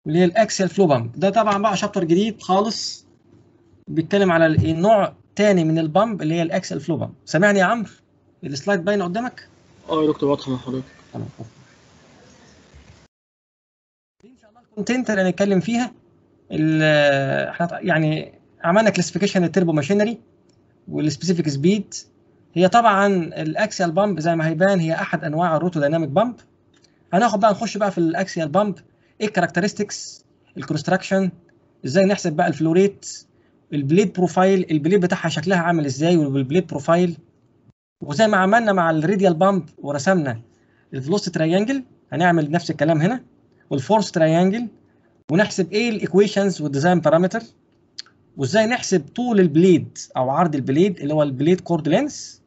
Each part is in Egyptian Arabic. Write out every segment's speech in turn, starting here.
اللي هي الاكسل فلو بامب ده طبعا بقى شابتر جديد خالص بيتكلم على النوع تاني من البامب اللي هي الاكسل فلو بامب سامعني يا عمرو السلايد باينه قدامك اه يا دكتور واضحه مع حضرتك تمام دي ان شاء الله الكونتنت اللي هنتكلم فيها احنا يعني عملنا كلاسيفيكيشن التربو ماشينري والسبيسيفيك سبيد هي طبعا الاكسيال بامب زي ما هيبان هي احد انواع الروتو دايناميك بامب هناخد بقى نخش بقى في الاكسيال بامب ايه الكاركترستكس الكونستراكشن ازاي نحسب بقى الفلوريت البليد بروفايل البليد بتاعها شكلها عامل ازاي والبليد بروفايل وزي ما عملنا مع الراديال بامب ورسمنا الفلوس تريانجل هنعمل نفس الكلام هنا والفورس تريانجل ونحسب ايه الايكويشنز والديزاين بارامتر وازاي نحسب طول البليد او عرض البليد اللي هو البليد كورد لينس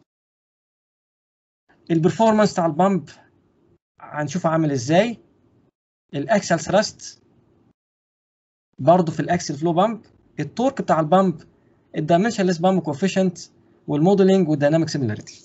البرفورمانس بتاع البامب هنشوفه عامل ازاي الاكسل ثراست برضه في الاكسل فلو بامب التورك بتاع البامب الدايمنشنلس بامب كوفيشنت والموديلنج والديناميك سيميلاريتي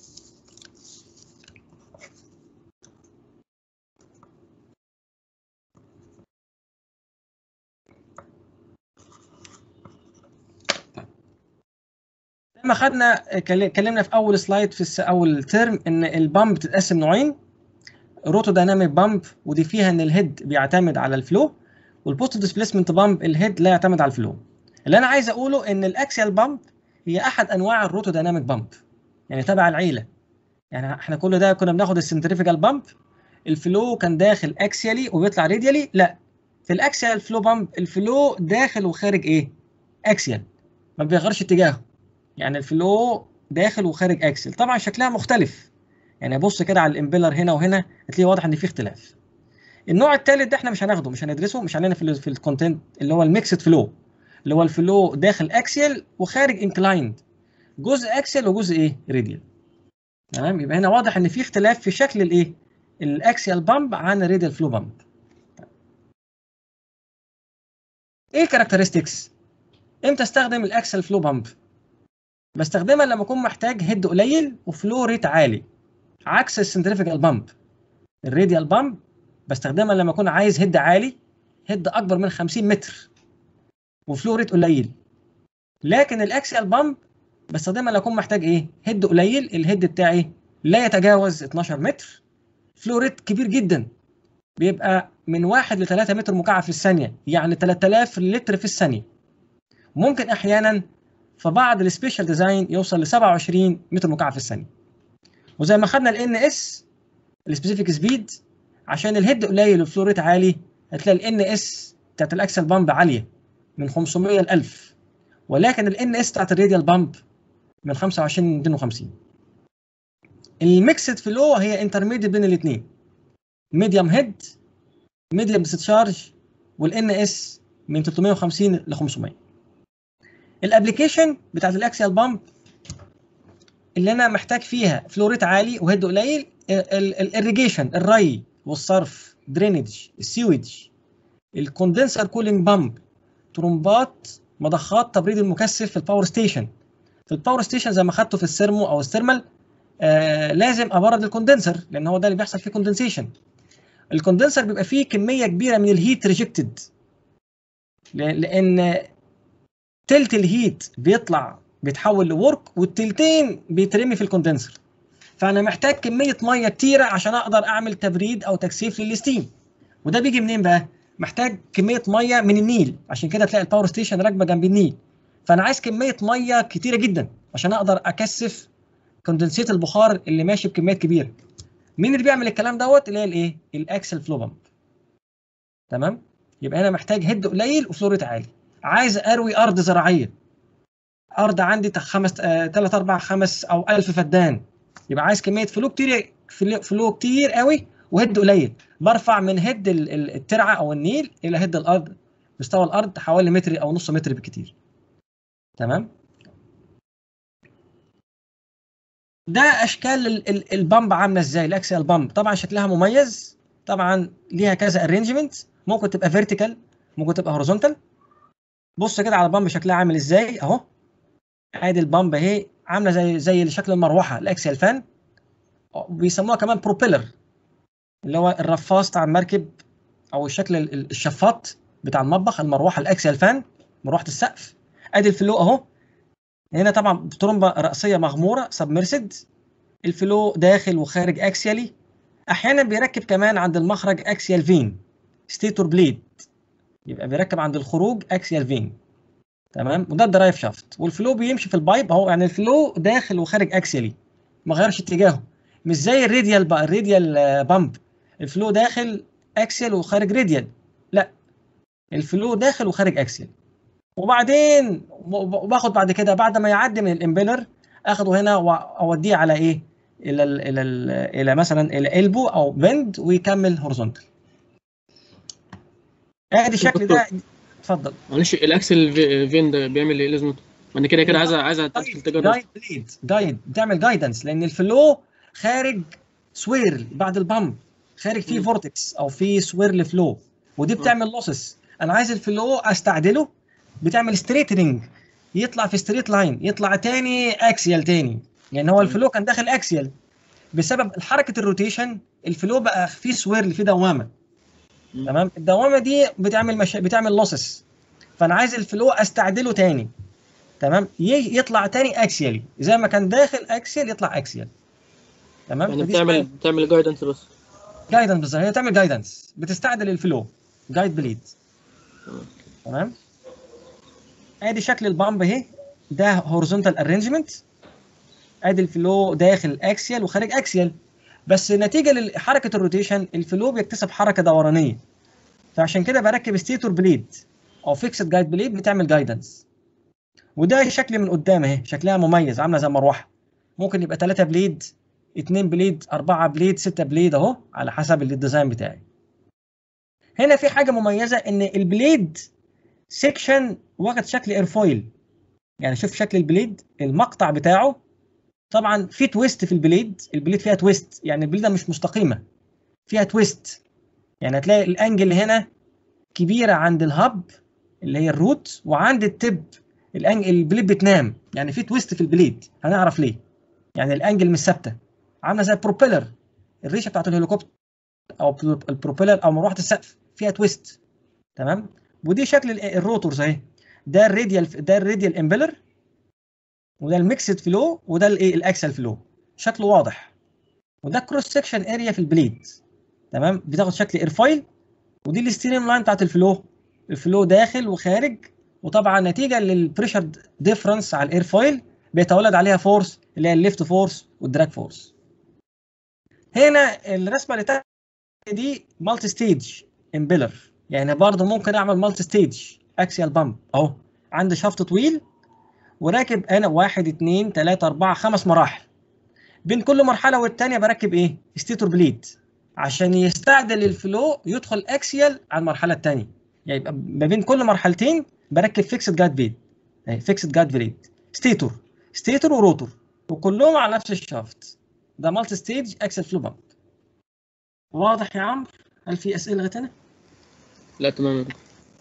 لما خدنا اتكلمنا في اول سلايد في اول ترم ان البامب بتتقسم نوعين روتو دايناميك بامب ودي فيها ان الهيد بيعتمد على الفلو والبوست ديسبيسمنت بامب الهيد لا يعتمد على الفلو اللي انا عايز اقوله ان الاكسيال بامب هي احد انواع الروتو دايناميك بامب يعني تبع العيله يعني احنا كل ده كنا بناخد السنتريفيكال بامب الفلو كان داخل اكسيالي وبيطلع راديالي لا في الاكسيال فلو بامب الفلو داخل وخارج ايه اكسيال ما بيغيرش اتجاهه يعني الفلو داخل وخارج اكسل طبعا شكلها مختلف يعني ابص كده على الامبيلر هنا وهنا هتلاقي واضح ان في اختلاف النوع الثالث ده احنا مش هناخده مش هندرسه مش هنعمل في, في الكونتنت اللي هو الميكسد فلو اللي هو الفلو داخل اكسل وخارج انكلايند جزء اكسل وجزء ايه راديال تمام يبقى هنا واضح ان في اختلاف في شكل الايه الاكسيال بامب عن الراديال فلو بامب ايه الكاركترستكس امتى استخدم الاكسل فلو بامب بستخدمها لما اكون محتاج هيد قليل وفلو ريت عالي عكس السنتريفيكال بامب الراديال بامب بستخدمها لما اكون عايز هيد عالي هيد اكبر من 50 متر وفلو ريت قليل لكن الاكسيال بامب بستخدمها لما اكون محتاج ايه هيد قليل الهيد بتاعي لا يتجاوز 12 متر فلو ريت كبير جدا بيبقى من 1 ل 3 متر مكعب في الثانيه يعني 3000 لتر في الثانيه ممكن احيانا في بعض السبيشال ديزاين يوصل ل 27 متر مكعب في الثانيه وزي ما خدنا الان اس السبيسيفيك سبيد عشان الهيد قليل والفلو ريت عالي هتلاقي الان اس بتاعت الاكسل بامب عاليه من 500 ل 1000 ولكن الان اس بتاعت الراديال بامب من 25 ل 250 الميكسد فلو هي انترميديت بين الاثنين ميديوم هيد ميديوم ديسشارج والان اس من 350 ل 500 الابلكيشن بتاعت الاكسيال بامب اللي انا محتاج فيها فلوريت عالي وهيد قليل الاريجيشن الري والصرف درينج السيوج الكوندنسر كولينج بامب ترمبات مضخات تبريد المكثف في الباور ستيشن في الباور ستيشن زي ما خدته في السيرمو او الثيرمال آه لازم ابرد الكوندنسر لان هو ده اللي بيحصل فيه كوندنسيشن الكوندنسر بيبقى فيه كميه كبيره من الهيت ريجكتد لان تلت الهيت بيطلع بيتحول لورك والتلتين بيترمي في الكوندنسر فانا محتاج كميه ميه كتيره عشان اقدر اعمل تبريد او تكثيف للستيم وده بيجي منين بقى محتاج كميه ميه من النيل عشان كده تلاقي الباور ستيشن راكبه جنب النيل فانا عايز كميه ميه كتيره جدا عشان اقدر اكثف كوندنسيت البخار اللي ماشي بكميات كبيره مين اللي بيعمل الكلام دوت اللي هي الايه الاكسل فلو بامب تمام يبقى انا محتاج هيد قليل وفلوريت عالي عايز اروي ارض زراعيه ارض عندي خمس ثلاث اربع خمس او ألف فدان يبقى عايز كميه فلو كتير فلو كتير قوي وهيد قليل برفع من هيد الترعه او النيل الى هيد الارض مستوى الارض حوالي متر او نص متر بالكتير تمام ده اشكال البامب عامله ازاي الاكسيال بامب طبعا شكلها مميز طبعا ليها كذا ارينجمنت ممكن تبقى فيرتيكال ممكن تبقى هوريزونتال بص كده على البامب شكلها عامل ازاي اهو ادي البامب اهي عامله زي زي شكل المروحه الاكسيال فان بيسموها كمان بروبيلر اللي هو الرفاص بتاع المركب او الشكل ال- ال- الشفاط بتاع المطبخ المروحه الاكسيال فان مروحه السقف ادي الفلو اهو هنا طبعا ترومبه راسيه مغموره سبمرسد الفلو داخل وخارج اكسيالي احيانا بيركب كمان عند المخرج اكسيال فين ستيتور بليد يبقى بيركب عند الخروج اكسيال فين تمام وده الدرايف شافت والفلو بيمشي في البايب اهو يعني الفلو داخل وخارج اكسيالي ما غيرش اتجاهه مش زي الراديال بقى الراديال آه، بامب الفلو داخل اكسيال وخارج راديال لا الفلو داخل وخارج اكسيال وبعدين ب- باخد بعد كده بعد ما يعدي من الامبيلر اخده هنا واوديه على ايه الى ال الى ال الى مثلا الى البو او بند ويكمل هورزونتال ادي الشكل ده اتفضل معلش الاكسل في- فين ده بيعمل ايه لازمته؟ ما انا كده كده عايز عايز ادخل تجارب جايد بليد جايد بتعمل جايدنس لان الفلو خارج سويرل بعد البامب خارج فيه مم. فورتكس او فيه سويرل فلو ودي بتعمل لوسس انا عايز الفلو استعدله بتعمل ستريتنج يطلع في ستريت لاين يطلع تاني اكسيال تاني يعني هو الفلو كان داخل اكسيال بسبب حركه الروتيشن الفلو بقى فيه سويرل فيه دوامه مم. تمام الدوامه دي بتعمل مش... بتعمل لوسس فانا عايز الفلو استعدله تاني تمام ي- يطلع تاني اكسيالي زي ما كان داخل اكسيال يطلع اكسيال تمام يعني بتعمل بتعمل جايدنس بس جايدنس بالظبط هي تعمل جايدنس بتستعدل الفلو جايد بليد تمام ادي شكل البامب اهي ده هورزونتال ارينجمنت ادي الفلو داخل اكسيال وخارج اكسيال بس نتيجه لحركه الروتيشن الفلو بيكتسب حركه دورانيه فعشان كده بركب ستيتور بليد او فيكسد جايد بليد بتعمل جايدنس وده الشكل من قدام اهي شكلها مميز عامله زي مروحه ممكن يبقى 3 بليد 2 بليد 4 بليد 6 بليد اهو على حسب الديزاين بتاعي هنا في حاجه مميزه ان البليد سيكشن واخد شكل ايرفويل يعني شوف شكل البليد المقطع بتاعه طبعا في تويست في البليد البليد فيها تويست يعني البليده مش مستقيمه فيها تويست يعني هتلاقي الانجل هنا كبيره عند الهب اللي هي الروت وعند التب الانجل البليد بتنام يعني في تويست في البليد هنعرف ليه يعني الانجل مش ثابته عامله زي البروبيلر الريشه بتاعت الهليكوبتر او البروبيلر او مروحه السقف فيها تويست تمام ودي شكل ال- الروتورز اهي ده الراديال ده الراديال امبيلر وده الميكسد فلو وده الايه الاكسل فلو شكله واضح وده كروس سكشن اريا في البليد تمام بتاخد شكل ايرفايل ودي الستيريم لاين بتاعت الفلو الفلو داخل وخارج وطبعا نتيجه للبريشر ديفرنس على الايرفايل بيتولد عليها فورس اللي هي الليفت فورس والدراج فورس هنا الرسمه اللي تحت دي مالتي ستيج امبيلر يعني برضه ممكن اعمل مالتي ستيج اكسيال بامب اهو عندي شفط طويل وراكب انا واحد اتنين تلاته اربعه خمس مراحل بين كل مرحله والتانيه بركب ايه؟ ستيتور بليد عشان يستعدل الفلو يدخل اكسيال على المرحله الثانيه يعني يبقى ما بين كل مرحلتين بركب فيكسد جاد بليد فيكسد جاد بليد ستيتور ستيتور وروتور وكلهم على نفس الشافت ده مالتي ستيج اكسل فلو بامب واضح يا عمرو هل في اسئله لغايه هنا؟ لا تمام يا دكتور.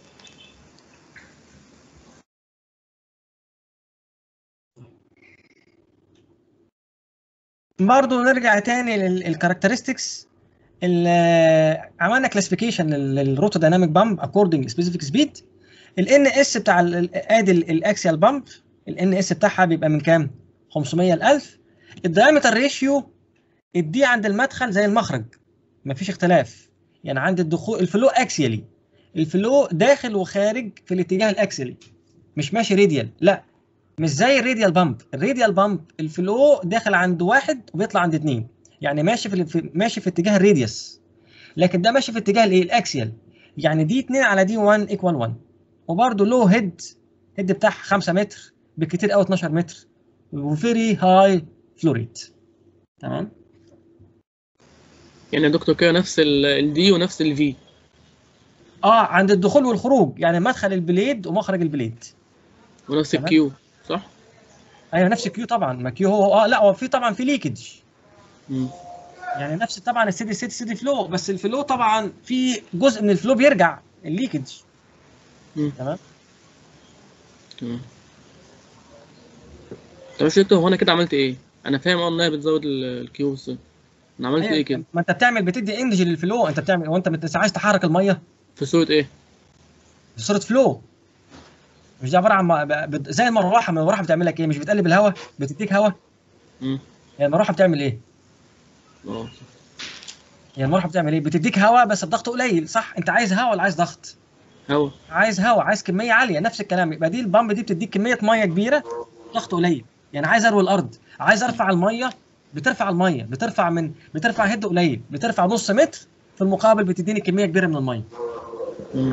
برضه نرجع تاني للكاركترستكس عملنا كلاسيفيكيشن للروتو دايناميك بامب اكوردنج سبيسيفيك سبيد الان اس بتاع ال- ادي الاكسيال بامب الان اس بتاعها بيبقى من كام 500 ل 1000 الدايمتر ريشيو الدي عند المدخل زي المخرج مفيش اختلاف يعني عند الدخول الفلو اكسيالي الفلو داخل وخارج في الاتجاه الاكسيالي مش ماشي راديال لا مش زي الراديال بامب الراديال بامب الفلو داخل عند واحد وبيطلع عند اتنين يعني ماشي في في- ماشي في اتجاه الراديوس لكن ده ماشي في اتجاه الايه الاكسيال يعني دي 2 على دي 1 ايكوال 1 وبرده لو هيد هيد بتاعها 5 متر بالكتير قوي 12 متر وفيري هاي فلو ريت تمام يعني يا دكتور كده نفس الدي ونفس الفي اه عند الدخول والخروج يعني مدخل البليد ومخرج البليد ونفس تمام. الكيو صح؟ ايوه نفس الكيو طبعا ما كيو هو اه لا هو في طبعا في ليكج مم. يعني نفس طبعا السيدي ستيت سيدي فلو بس الفلو طبعا في جزء من الفلو بيرجع الليكج مم. تمام تمام طب يا دكتور هو انا كده عملت ايه؟ انا فاهم اه انها بتزود ال- الكيو بس انا عملت أيوة، ايه كده ما انت بتعمل بتدي انرجي للفلو انت بتعمل وانت بت- عايز تحرك الميه في صوره ايه في صوره فلو مش ده عباره عن م- ب- بت- زي المروحه ما المروحه بتعمل لك ايه مش بتقلب الهواء بتديك هواء امم يعني المروحه بتعمل ايه اه يعني المروحه بتعمل ايه بتديك هواء بس الضغط قليل صح انت عايز هواء ولا عايز ضغط هوا عايز هواء عايز كميه عاليه نفس الكلام يبقى دي البامب دي بتديك كميه ميه كبيره ضغط قليل يعني عايز اروي الارض عايز ارفع الميه بترفع الميه بترفع من بترفع هيد قليل بترفع نص متر في المقابل بتديني كميه كبيره من الميه مم.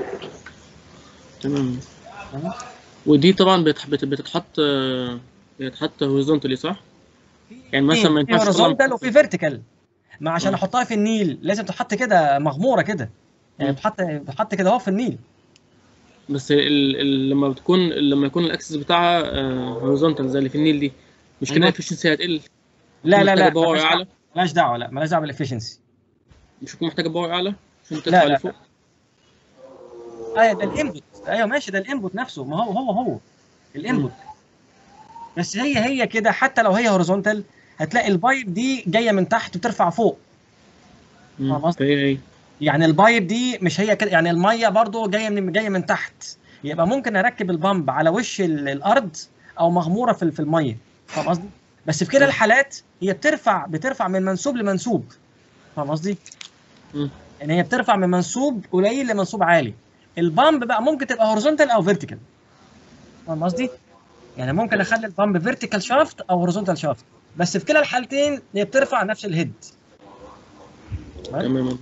تمام تمام؟ ودي طبعا بتح- بت- بتتحط آه، بتتحط هوريزونتالي صح؟ يعني مثلا ما في ينفعش طبعا هوريزونتال وفي فيرتيكال ما عشان آه. احطها في النيل لازم تحط كده مغموره كده يعني مم. بتحط بتحط كده اهو في النيل بس ال... ال... لما بتكون لما يكون الاكسس بتاعها هوريزونتال زي اللي في النيل دي مش كده أيوة. الافشنسي هتقل لا لا لا محتاجة باور ملهاش اعلى دعوة- ملهاش دعوه لا ملهاش دعوه بالافشنسي مش هتكون محتاجه باور اعلى عشان لا، ترفع لا. لفوق ايوه ده الانبوت ايوه ماشي ده الانبوت نفسه ما هو هو هو الانبوت بس هي هي كده حتى لو هي هوريزونتال هتلاقي البايب دي جايه من تحت وترفع فوق مم. فاهم قصدي؟ فهي هي يعني البايب دي مش هي كده يعني الميه برضو جايه من جايه من تحت يبقى ممكن اركب البامب على وش ال- الارض او مغموره في في الميه فاهم قصدي بس في كلا الحالات هي بترفع بترفع من منسوب لمنسوب فاهم قصدي مم. يعني هي بترفع من منسوب قليل لمنسوب عالي البامب بقى ممكن تبقى هوريزونتال او فيرتيكال فاهم قصدي يعني ممكن اخلي البامب فيرتيكال شافت او هوريزونتال شافت بس في كلا الحالتين هي بترفع نفس الهيد تمام؟ تمام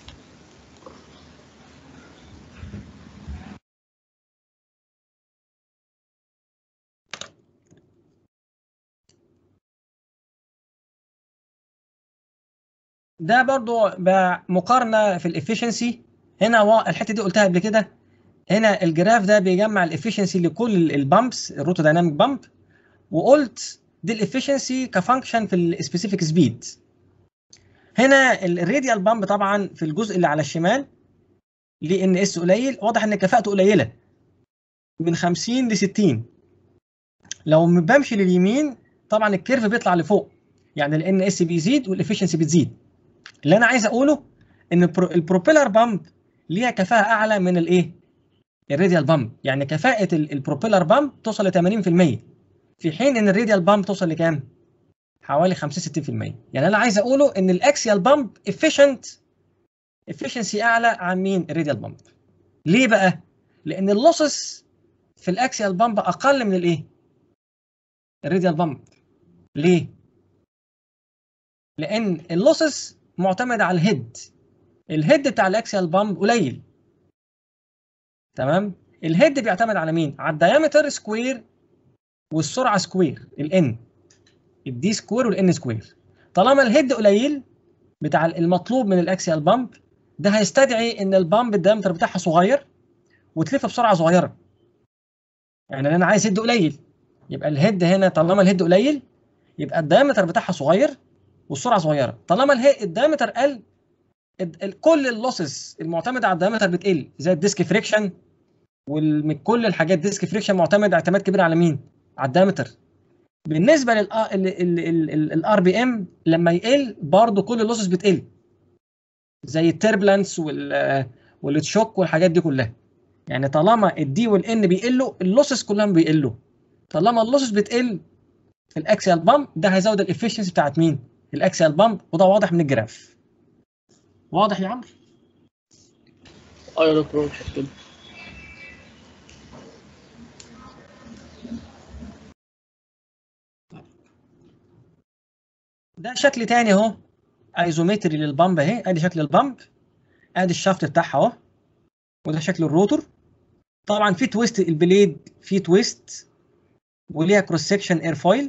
ده برضو بقى مقارنه في الافشنسي هنا وا- الحته دي قلتها قبل كده هنا الجراف ده بيجمع الافشنسي لكل البامبس الروتو دايناميك بامب وقلت دي الافشنسي كفانكشن في السبيسيفيك سبيد هنا الراديال بامب طبعا في الجزء اللي على الشمال ليه ان اس قليل واضح ان كفاءته قليله من 50 ل 60 لو بمشي لليمين طبعا الكيرف بيطلع لفوق يعني الان اس بيزيد والافشنسي بتزيد اللي انا عايز اقوله ان البرو- البروبيلر بامب ليها كفاءه اعلى من الايه الراديال بامب يعني كفاءه ال- البروبيلر بامب توصل ل 80% في حين ان الراديال بامب توصل لكام حوالي 50 60% يعني انا عايز اقوله ان الاكسيال بامب efficient efficiency اعلى عن مين الراديال بامب ليه بقى لان اللوسس في الاكسيال بامب اقل من الايه الراديال بامب ليه لان اللوسس معتمد على الهيد الهيد بتاع الاكسيال بامب قليل تمام الهيد بيعتمد على مين على الدايمتر سكوير والسرعه سكوير الان الدي سكوير والان سكوير طالما الهيد قليل بتاع المطلوب من الاكسيال بامب ده هيستدعي ان البامب الدايمتر بتاعها صغير وتلف بسرعه صغيره يعني انا عايز هيد قليل يبقى الهيد هنا طالما الهيد قليل يبقى الدايمتر بتاعها صغير والسرعه صغيره طالما الهي الدايمتر قل ال- ال- كل اللوسز المعتمده على الدايمتر بتقل زي الديسك فريكشن وكل الحاجات ديسك فريكشن معتمد اعتماد كبير على مين؟ على الدايمتر بالنسبه للار بي ام لما يقل برضه كل اللوسز بتقل زي التربلانس وال والتشوك والحاجات دي كلها يعني طالما الدي والان بيقلوا اللوسز كلهم بيقلوا طالما اللوسز بتقل في الاكسيال بامب ده هيزود الافشنسي بتاعت مين؟ الاكسيال بامب وده واضح من الجراف واضح يا عمرو؟ اه يا دكتور مش كده ده شكل تاني اهو ايزومتري للبامب اهي ادي شكل البامب ادي الشافت بتاعها اهو وده شكل الروتور طبعا في تويست البليد في تويست وليها كروس سكشن اير فويل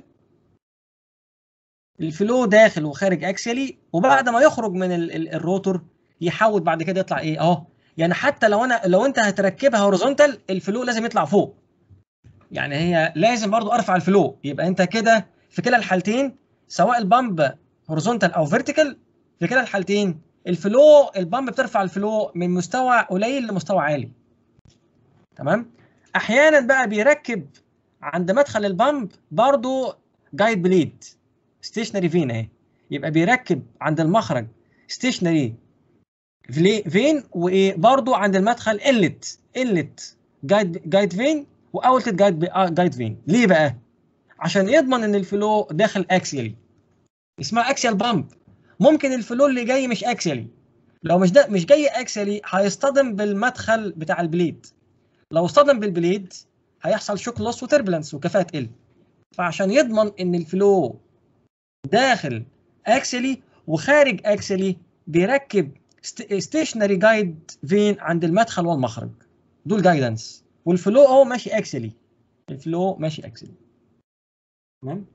الفلو داخل وخارج اكسيالي وبعد ما يخرج من ال ال الروتور يحول بعد كده يطلع ايه اهو يعني حتى لو انا لو انت هتركبها هوريزونتال الفلو لازم يطلع فوق يعني هي لازم برضو ارفع الفلو يبقى انت كده في كلا الحالتين سواء البامب هوريزونتال او فيرتيكال في كلا الحالتين الفلو البامب بترفع الفلو من مستوى قليل لمستوى عالي تمام احيانا بقى بيركب عند مدخل البامب برضو جايد بليد ستيشنري فين اهي يبقى بيركب عند المخرج ستيشنري فين وايه برضه عند المدخل قلت قلت جايد جايد فين واوتلت جايد جايد فين ليه بقى عشان يضمن ان الفلو داخل اكسيالي اسمها اكسيال بامب ممكن الفلو اللي جاي مش اكسيالي لو مش ده مش جاي اكسيالي هيصطدم بالمدخل بتاع البليد لو اصطدم بالبليد هيحصل شوك لوس وتربلنس وكفاءه تقل فعشان يضمن ان الفلو داخل اكسلي وخارج اكسلي بيركب ستيشنري جايد فين عند المدخل والمخرج دول جايدنس والفلو اهو ماشي اكسلي الفلو ماشي اكسلي تمام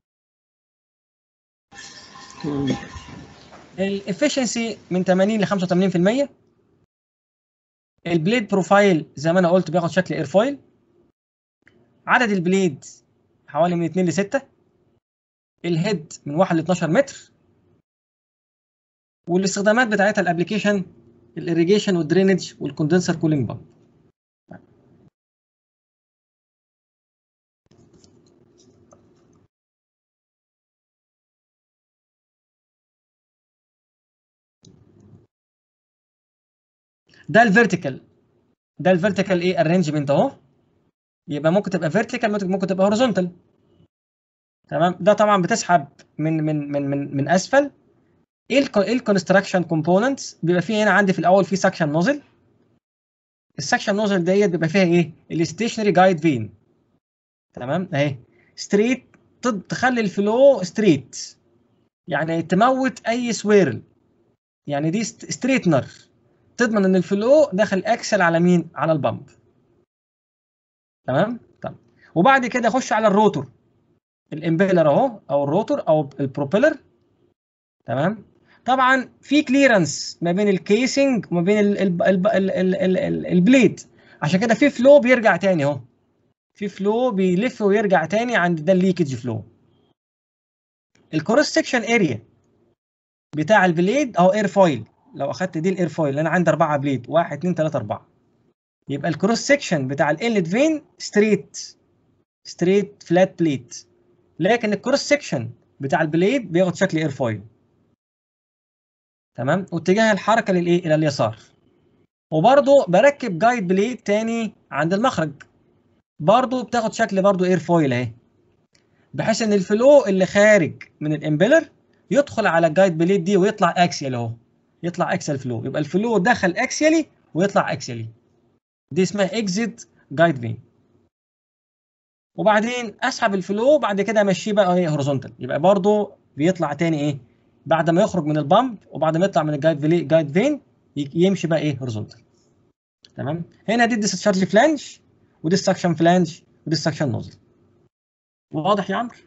تمام. الافشنسي من 80 ل 85% البليد بروفايل زي ما انا قلت بياخد شكل ايرفويل عدد البليد حوالي من 2 ل 6 الهيد من 1 ل 12 متر والاستخدامات بتاعتها الابلكيشن الاريجيشن والدرينج والكوندنسر كولينج بامب ده الفيرتيكال ده الفيرتيكال ايه ارينجمنت اهو يبقى ممكن تبقى فيرتيكال ممكن ممكن تبقى هوريزونتال تمام ده طبعا بتسحب من من من من, من اسفل ايه ال ايه الكونستراكشن كومبوننتس بيبقى فيه هنا عندي في الاول في سكشن نوزل السكشن نوزل ديت بيبقى فيها ايه الستيشنري جايد فين تمام اهي ستريت تخلي الفلو ستريت يعني تموت اي سويرل يعني دي ستريتنر تضمن ان الفلو داخل اكسل على مين على البامب تمام طب وبعد كده اخش على الروتور الامبيلر اهو او الروتور او البروبيلر تمام طبعا في كليرنس ما بين الكيسنج وما بين ال ال ال ال ال ال ال البليد عشان كده في فلو بيرجع تاني اهو في فلو بيلف ويرجع تاني عند ده الليكج فلو الكروس سكشن اريا بتاع البليد اهو اير فويل لو اخدت دي الاير فويل انا عندي اربعه بليد 1 2 3 4 يبقى الكروس سكشن بتاع الانلت فين ستريت ستريت فلات بليت لكن الكروس سكشن بتاع البليد بياخد شكل اير فويل تمام واتجاه الحركه للايه الى اليسار وبرضه بركب جايد بليد تاني عند المخرج برضه بتاخد شكل برضه اير فويل اهي بحيث ان الفلو اللي خارج من الامبيلر يدخل على الجايد بليد دي ويطلع اكسيال اهو يطلع اكسل فلو يبقى الفلو دخل اكسيالي ويطلع اكسيالي دي اسمها اكزيت جايد فين وبعدين اسحب الفلو بعد كده امشيه بقى ايه هوريزونتال يبقى برضه بيطلع تاني ايه بعد ما يخرج من البامب وبعد ما يطلع من الجايد فيلي جايد فين يمشي بقى ايه هوريزونتال تمام هنا دي الديسشارج فلانج ودي السكشن فلانج ودي السكشن نوزل واضح يا عمرو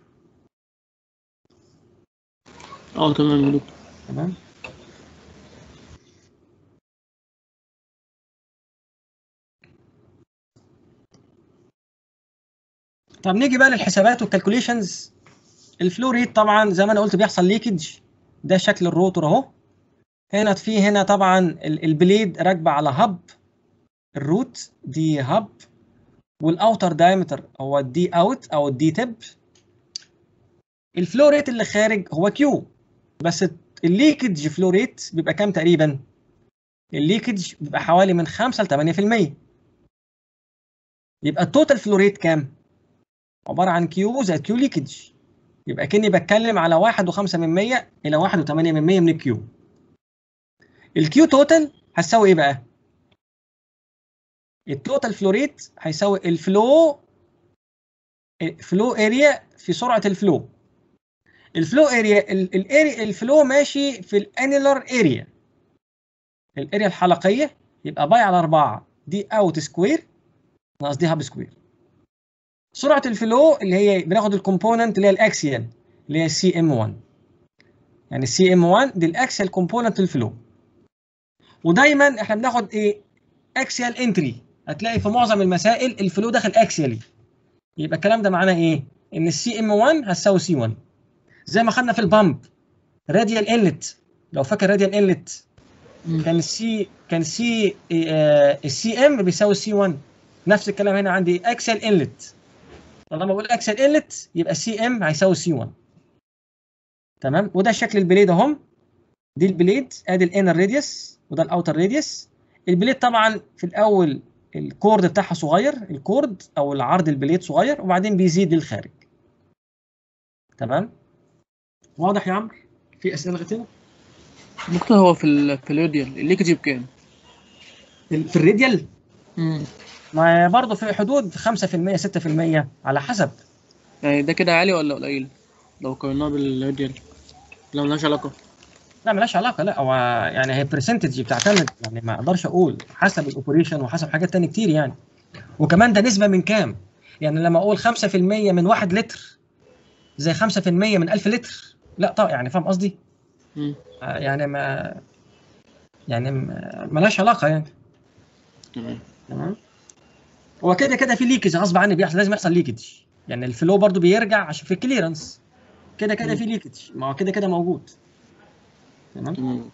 اه تمام يا دكتور تمام طب نيجي بقى للحسابات والكالكوليشنز الفلو ريت طبعا زي ما انا قلت بيحصل ليكج ده شكل الروتور اهو هنا في هنا طبعا البليد راكبه على هب الروت دي هب والاوتر دايمتر هو الدي اوت او الدي تب الفلو ريت اللي خارج هو كيو بس الليكج فلو ريت بيبقى كام تقريبا الليكج بيبقى حوالي من 5 ل 8% يبقى التوتال فلو ريت كام عباره عن كيو زائد كيو ليكج يبقى كاني بتكلم على 1.5 من 100 الى 1.8 من 100 من الكيو الكيو توتال هتساوي ايه بقى التوتال فلو ريت هيساوي الفلو فلو اريا في سرعه الفلو الفلو اريا الاريا الفلو ماشي في الانيلر اريا الاريا الحلقيه يبقى باي على 4 دي اوت سكوير ناقص دي هاب سكوير سرعه الفلو اللي هي بناخد الكومبوننت اللي هي الاكسيال اللي هي سي ام 1 يعني السي ام 1 دي الاكسيال كومبوننت الفلو ودايما احنا بناخد ايه اكسيال انتري هتلاقي في معظم المسائل الفلو داخل اكسيالي يبقى الكلام ده معناه ايه ان السي ام 1 هتساوي سي 1 زي ما خدنا في البامب راديال انلت لو فاكر راديال انلت كان السي كان سي السي ام بيساوي سي 1 نفس الكلام هنا عندي اكسل انلت طالما بقول اكسل انلت يبقى سي ام هيساوي سي 1 تمام وده شكل البليد اهم دي البليد ادي الانر راديوس وده الاوتر راديوس البليد طبعا في الاول الكورد بتاعها صغير الكورد او العرض البليد صغير وبعدين بيزيد للخارج تمام واضح يا عمرو في اسئله غير كده دكتور هو في ال في الراديال الليكج بكام؟ في الراديال امم ما برضه في حدود 5% 6% على حسب يعني ده كده عالي ولا قليل؟ لو قارناه بالراديال لا ملهاش علاقة لا ملهاش علاقه لا هو يعني هي برسنتج بتعتمد يعني ما اقدرش اقول حسب الاوبريشن وحسب حاجات تانية كتير يعني وكمان ده نسبه من كام؟ يعني لما اقول 5% من 1 لتر زي 5% من 1000 لتر لا طبعا يعني فاهم قصدي؟ امم آه، يعني ما يعني ما- ملهاش علاقه يعني تمام تمام هو كده كده في ليكج غصب عني بيحصل لازم يحصل ليكج يعني الفلو برضو بيرجع عشان في كليرنس كده كده مم. في ليكج ما هو كده كده موجود تمام تمام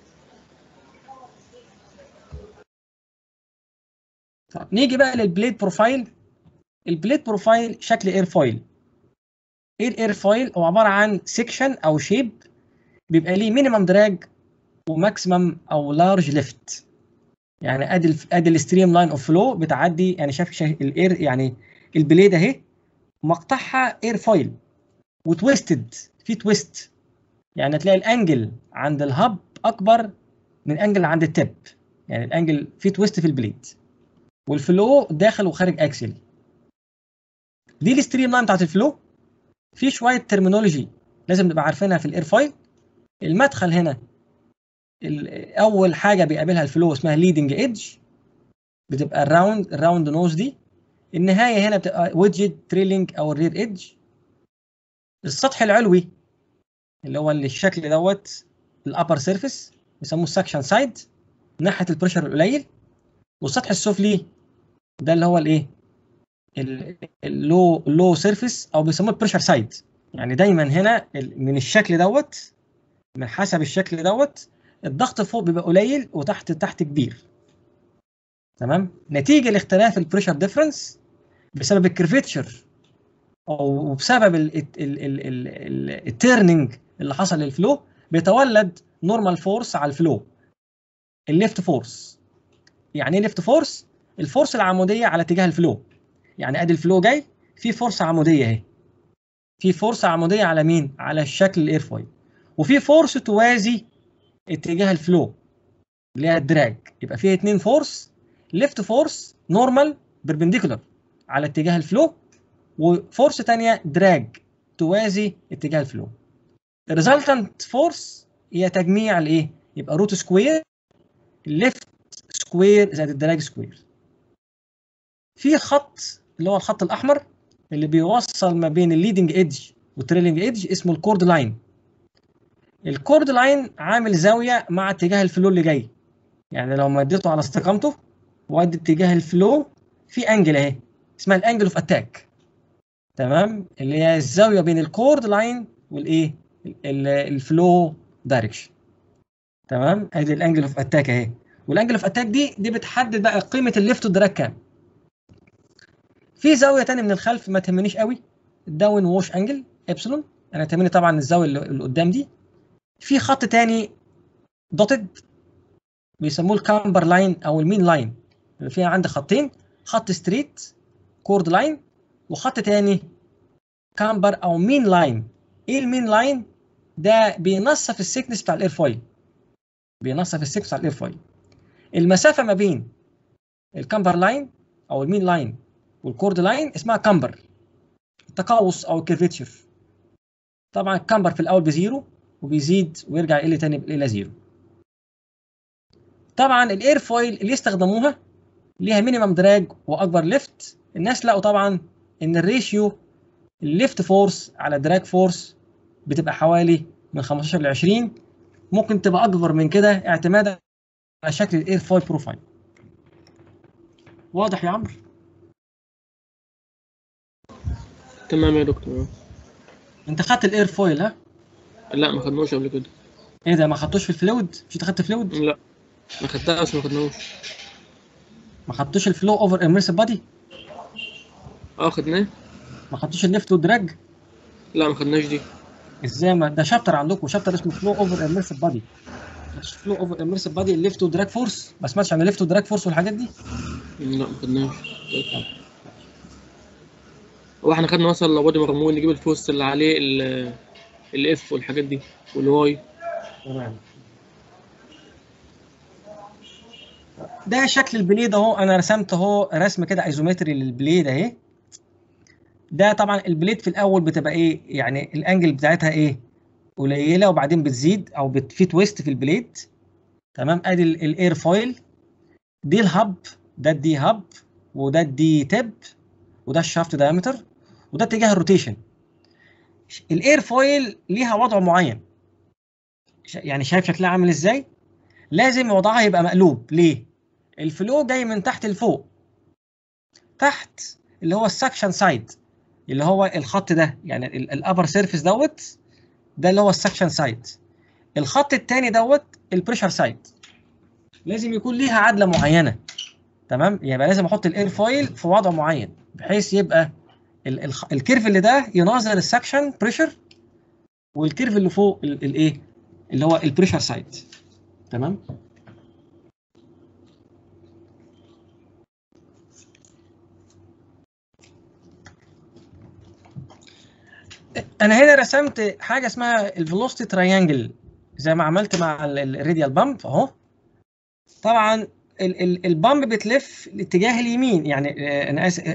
طب نيجي بقى للبليد بروفايل البليد بروفايل شكل اير فويل ايه الاير فويل هو عباره عن سيكشن او شيب بيبقى ليه مينيمم دراج وماكسيمم او لارج ليفت يعني ادي الف- ادي الستريم لاين اوف فلو بتعدي يعني شايف شايف الاير يعني البليد اهي مقطعها اير فويل وتويستد في تويست يعني تلاقي الانجل عند الهب اكبر من الانجل عند التب يعني الانجل في تويست في البليد والفلو داخل وخارج اكسل دي الستريم لاين بتاعت الفلو في شويه ترمينولوجي لازم نبقى عارفينها في الاير فايل المدخل هنا ال- اول حاجه بيقابلها الفلو اسمها ليدنج ايدج بتبقى الراوند الراوند نوز دي النهايه هنا بتبقى ويدجت تريلينج او الرير ايدج السطح العلوي اللي هو اللي الشكل دوت الابر سيرفيس بيسموه السكشن سايد ناحيه البريشر القليل والسطح السفلي ده اللي هو الايه اللو لو سيرفيس او بيسموه البريشر سايد يعني دايما هنا ال- من الشكل دوت من حسب الشكل دوت الضغط فوق بيبقى قليل وتحت تحت كبير تمام نتيجه لاختلاف البريشر ديفرنس بسبب الكرفيتشر او بسبب التيرنينج اللي حصل للفلو بيتولد نورمال فورس على الفلو الليفت فورس يعني ايه ليفت فورس الفورس العموديه على اتجاه الفلو يعني ادي الفلو جاي في فورس عموديه اهي في فورس عموديه على مين على الشكل الايرفويل وفي فورس توازي اتجاه الفلو اللي هي الدراج يبقى فيها اتنين فورس ليفت فورس نورمال بيربنديكولار على اتجاه الفلو وفورس تانية دراج توازي اتجاه الفلو الريزلتنت فورس هي تجميع الايه يبقى روت سكوير ليفت سكوير زائد الدراج سكوير في خط اللي هو الخط الاحمر اللي بيوصل ما بين الليدنج ايدج والتريلينج ايدج اسمه الكورد لاين الكورد لاين عامل زاويه مع اتجاه الفلو اللي جاي يعني لو مديته على استقامته وادي اتجاه الفلو في انجل اهي اسمها الانجل اوف اتاك تمام اللي هي الزاويه بين الكورد لاين والايه ال- الفلو دايركشن تمام ادي الانجل اوف اتاك اهي والانجل اوف اتاك دي دي بتحدد بقى قيمه الليفت والدراج كام في زاويه تانية من الخلف ما تهمنيش قوي الداون ووش انجل ابسلون انا تهمني طبعا الزاويه اللي اللي قدام دي في خط تاني دوتد بيسموه الكامبر لاين او المين لاين اللي فيها عندي خطين خط ستريت كورد لاين وخط تاني كامبر او مين لاين ايه المين لاين ده بينصف السيكنس بتاع الايرفويل بينصف السيكنس بتاع الايرفويل المسافه ما بين الكامبر لاين او المين لاين والكورد لاين اسمها كامبر التقوس او الكيرفيتشر طبعا الكامبر في الاول بزيرو وبيزيد ويرجع يقل تاني الى زيرو طبعا الاير فويل اللي يستخدموها ليها مينيمم دراج واكبر ليفت الناس لقوا طبعا ان الريشيو الليفت فورس على دراج فورس بتبقى حوالي من 15 ل 20 ممكن تبقى اكبر من كده اعتمادا على شكل الاير فويل بروفايل واضح يا عمرو تمام يا دكتور انت خدت الاير فويل ها لا ما خدناش قبل كده ايه ده ما خدتوش في الفلويد مش انت خدت فلويد لا ما خدتها بس ما خدناش ما خدتوش الفلو اوفر اميرسيف بادي اه خدناه ما خدتوش الليفت والدراج لا ما خدناش دي ازاي ما ده شابتر عندكم شابتر اسمه فلو اوفر اميرسيف بادي فلو اوفر اميرسيف بادي الليفت ودراج فورس ما سمعتش عن الليفت ودراج فورس والحاجات دي لا ما خدناش هو احنا خدنا مثلا لو بادي مرمون نجيب الفورس اللي عليه الاف والحاجات دي والواي تمام ده شكل البليد اهو انا رسمت اهو رسم كده ايزومتري للبليد اهي ده طبعا البليد في الاول بتبقى ايه يعني الانجل بتاعتها ايه قليله وبعدين بتزيد او بت- في تويست في البليد تمام ادي ال- الاير فويل دي الهب ده الدي هب وده الدي تب وده الشافت دايمتر وده اتجاه الروتيشن الاير فويل ليها وضع معين ش- يعني شايف شكلها عامل ازاي لازم وضعها يبقى مقلوب ليه الفلو جاي من تحت لفوق تحت اللي هو السكشن سايد اللي هو الخط ده يعني الابر سيرفيس دوت ده اللي هو السكشن سايد الخط الثاني دوت البريشر سايد لازم يكون ليها عدله معينه تمام يبقى لازم احط الاير فويل في وضع معين بحيث يبقى ال- الخ- الكيرف اللي ده يناظر السكشن بريشر والكيرف اللي فوق ال- الايه اللي هو البريشر سايد تمام انا هنا رسمت حاجه اسمها الفيلوسيتي تريانجل زي ما عملت مع الراديال بامب اهو طبعا ال- ال- البامب بتلف الاتجاه اليمين يعني آه، انا اسف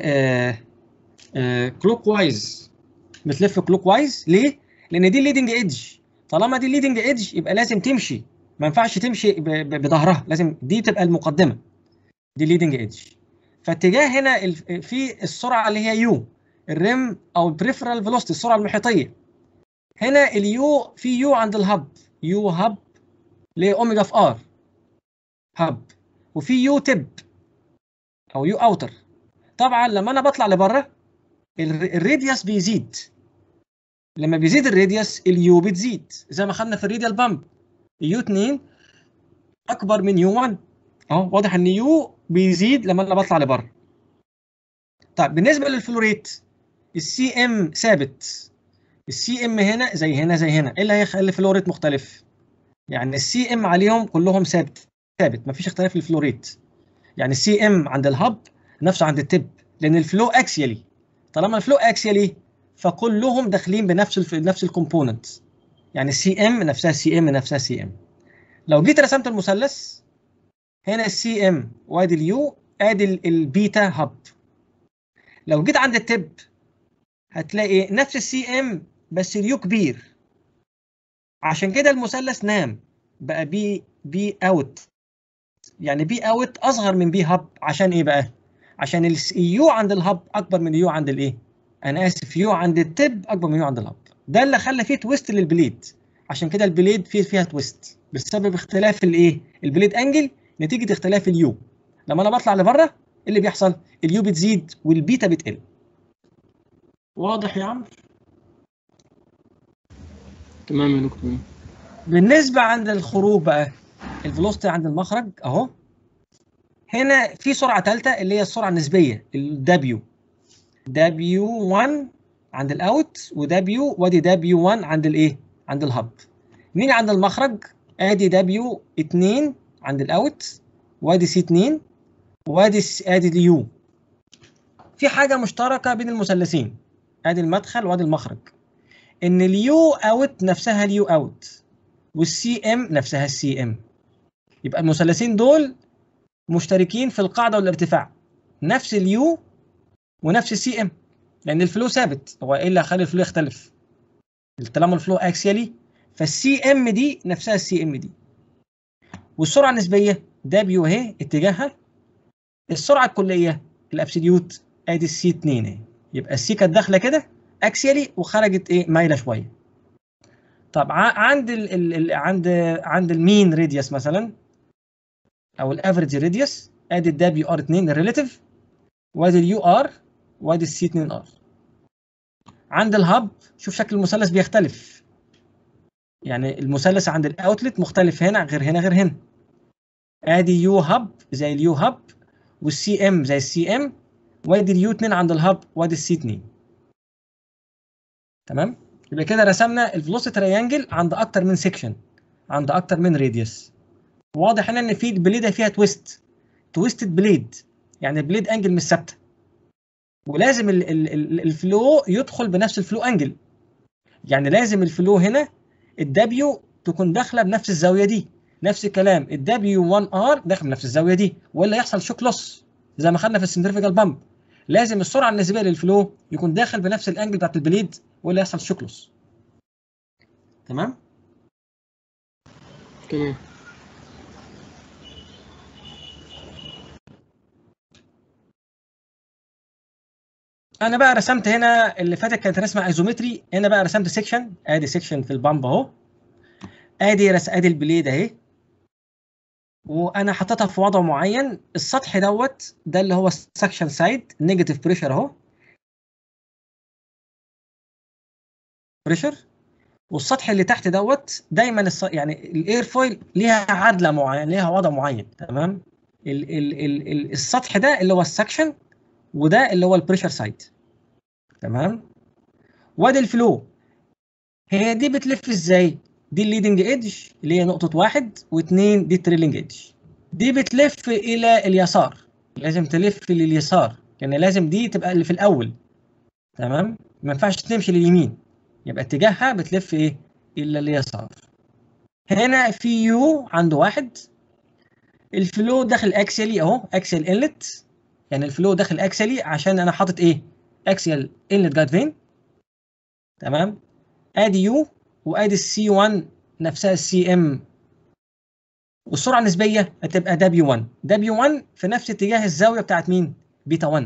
كلوك وايز بتلف كلوك وايز ليه؟ لان دي الليدنج ايدج طالما دي الليدنج ايدج يبقى لازم تمشي ما ينفعش تمشي ب- ب- بظهرها لازم دي تبقى المقدمه دي الليدنج ايدج فاتجاه هنا ال- في السرعه اللي هي يو الريم او البريفرال فيلوسيتي السرعه المحيطيه هنا اليو في يو عند الهب يو هب لاوميجا في ار هب وفي يو تب او يو اوتر طبعا لما انا بطلع لبره ال- الراديوس بيزيد لما بيزيد الراديوس اليو بتزيد زي ما خدنا في الراديال بامب يو 2 اكبر من يو 1 اهو واضح ان يو بيزيد لما انا بطلع لبره طيب بالنسبه للفلوريت السي ام ثابت السي ام هنا زي هنا زي هنا ايه اللي هيخلي الفلوريت مختلف يعني السي ام عليهم كلهم ثابت ثابت مفيش اختلاف للفلوريت يعني السي ام عند الهب نفسه عند التب لان الفلو اكسيالي طالما الفلو اكسيالي فكلهم داخلين بنفس الف... نفس الكومبوننت يعني السي ام نفسها سي ام نفسها سي ام لو جيت رسمت المثلث هنا السي ام وادي اليو ادي ال- البيتا هب لو جيت عند التب هتلاقي نفس السي ام بس اليو كبير عشان كده المثلث نام بقى بي بي اوت يعني بي اوت اصغر من بي هاب عشان ايه بقى عشان اليو عند الهاب اكبر من اليو عند الايه انا اسف يو عند التب اكبر من يو عند الهاب ده اللي خلى فيه تويست للبليد عشان كده البليد فيه فيها تويست بسبب اختلاف الايه البليد انجل نتيجه اختلاف اليو لما انا بطلع لبره ايه اللي بيحصل اليو بتزيد والبيتا بتقل واضح يا عمرو تمام يا دكتور بالنسبة عند الخروج بقى الفيلوسيتي عند المخرج اهو هنا في سرعة ثالثة اللي هي السرعة النسبية ال W W1 عند الاوت و W وادي W1 عند الايه؟ عند الهب. نيجي عند المخرج ادي W2 عند الاوت وادي C2 وادي س- ادي اليو. في حاجة مشتركة بين المثلثين ادي المدخل وادي المخرج. ان اليو اوت نفسها اليو اوت والسي ام نفسها السي ام يبقى المثلثين دول مشتركين في القاعده والارتفاع نفس اليو ونفس السي ام لان الفلو ثابت هو ايه اللي هيخلي الفلو يختلف طالما الفلو اكسيالي فالسي ام دي نفسها السي ام دي والسرعه النسبيه دبليو اهي اتجاهها السرعه الكليه الابسوليوت ادي السي 2 اهي يبقى السي كانت داخله كده اكسيالي وخرجت ايه مايله شويه طب ع- عند ال ال ال عند عند المين راديوس مثلا او الافريج راديوس ادي الدبليو ار 2 الريليتيف وادي اليو ار وادي السي 2 ار عند الهب شوف شكل المثلث بيختلف يعني المثلث عند الاوتلت مختلف هنا غير هنا غير هنا ادي يو هب زي اليو هب والسي ام زي السي ام وادي اليو 2 عند الهب وادي السي 2 تمام يبقى كده رسمنا الفلوسيتي تريانجل عند اكتر من سيكشن عند اكتر من راديوس واضح هنا ان في البليده فيها تويست تويستد بليد يعني البليد انجل مش ثابته ولازم ال ال ال الفلو يدخل بنفس الفلو انجل يعني لازم الفلو هنا الدبليو تكون داخله بنفس الزاويه دي نفس الكلام الدبليو 1 ار داخل بنفس الزاويه دي ولا يحصل شوك لوس زي ما خدنا في السنترفيكال بامب لازم السرعه النسبيه للفلو يكون داخل بنفس الانجل بتاعت البليد ولا يحصل شوك لوس تمام تمام انا بقى رسمت هنا اللي فاتت كانت رسمه ايزومتري هنا بقى رسمت سيكشن ادي سيكشن في البامب اهو ادي رس ادي البليد اهي وانا حطيتها في وضع معين السطح دوت ده اللي هو السكشن سايد نيجاتيف بريشر اهو بريشر والسطح اللي تحت دوت دايما الص... يعني الاير فويل ليها عدله معينه ليها وضع معين تمام ال... ال... ال... ال... السطح ده اللي هو السكشن وده اللي هو البريشر سايد تمام وادي الفلو هي دي بتلف ازاي دي الليدنج ايدج اللي هي نقطه واحد واثنين دي التريلينج ايدج دي بتلف الى اليسار لازم تلف لليسار يعني لازم دي تبقى اللي في الاول تمام ما ينفعش تمشي لليمين يبقى اتجاهها بتلف ايه الى اليسار هنا في يو عنده واحد الفلو داخل اكسلي اهو اكسل انلت يعني الفلو داخل اكسلي عشان انا حاطط ايه اكسيال انلت جاد فين تمام ادي يو وادي السي 1 نفسها السي ام والسرعه النسبيه هتبقى دبليو 1 دبليو 1 في نفس اتجاه الزاويه بتاعت مين بيتا 1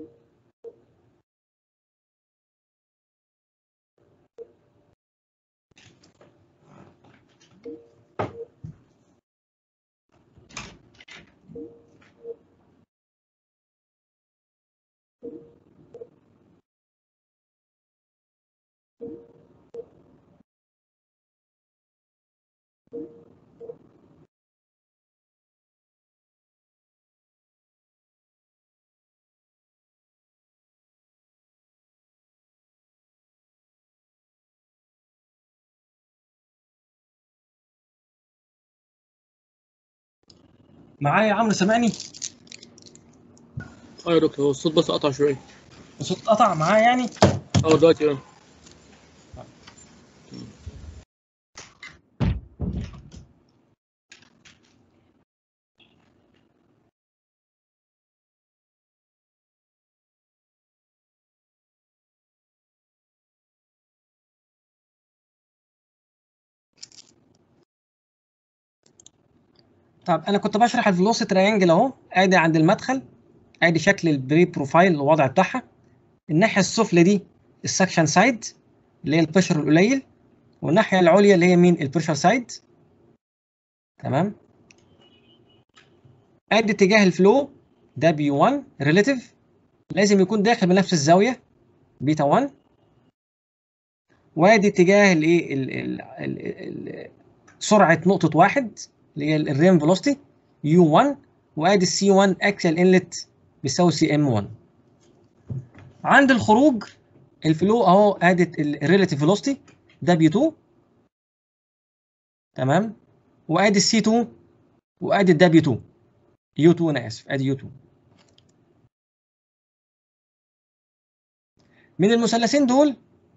معايا يا عمرو سامعني اه يا دكتور هو الصوت بس قطع شويه الصوت قطع معايا يعني اه دلوقتي اه طب انا كنت بشرح الفيلوسيتي تريانجل اهو ادي عند المدخل ادي شكل البري بروفايل الوضع بتاعها الناحيه السفلى دي السكشن سايد اللي هي البريشر القليل والناحيه العليا اللي هي مين البريشر سايد تمام ادي اتجاه الفلو ده بي 1 ريليتيف لازم يكون داخل بنفس الزاويه بيتا 1 وادي اتجاه الايه ال- ال- ال- ال- سرعه نقطه واحد اللي هي الريم فيلوسيتي يو 1 وادي السي 1 اكسل انلت بيساوي سي ام 1 عند الخروج الفلو اهو ادي الريلاتيف فيلوسيتي دبليو 2 تمام وادي السي 2 وادي الدبليو 2 يو 2 انا اسف ادي يو 2 من المثلثين دول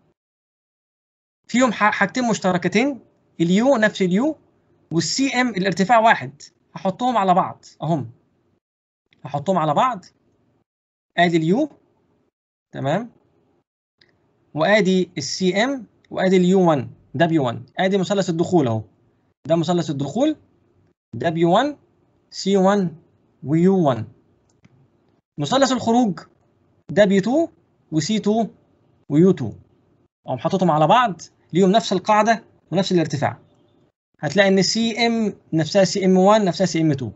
فيهم ح- حاجتين مشتركتين اليو نفس اليو والسي ام الارتفاع واحد هحطهم على بعض اهم هحطهم على بعض ادي اليو تمام وادي السي ام وادي اليو 1 دبليو 1 ادي مثلث الدخول اهو ده مثلث الدخول دبليو 1 سي 1 ويو 1 مثلث الخروج دبليو 2 وسي 2 ويو 2 اقوم حاططهم على بعض ليهم نفس القاعده ونفس الارتفاع هتلاقي ان سي ام نفسها سي ام 1 نفسها سي ام 2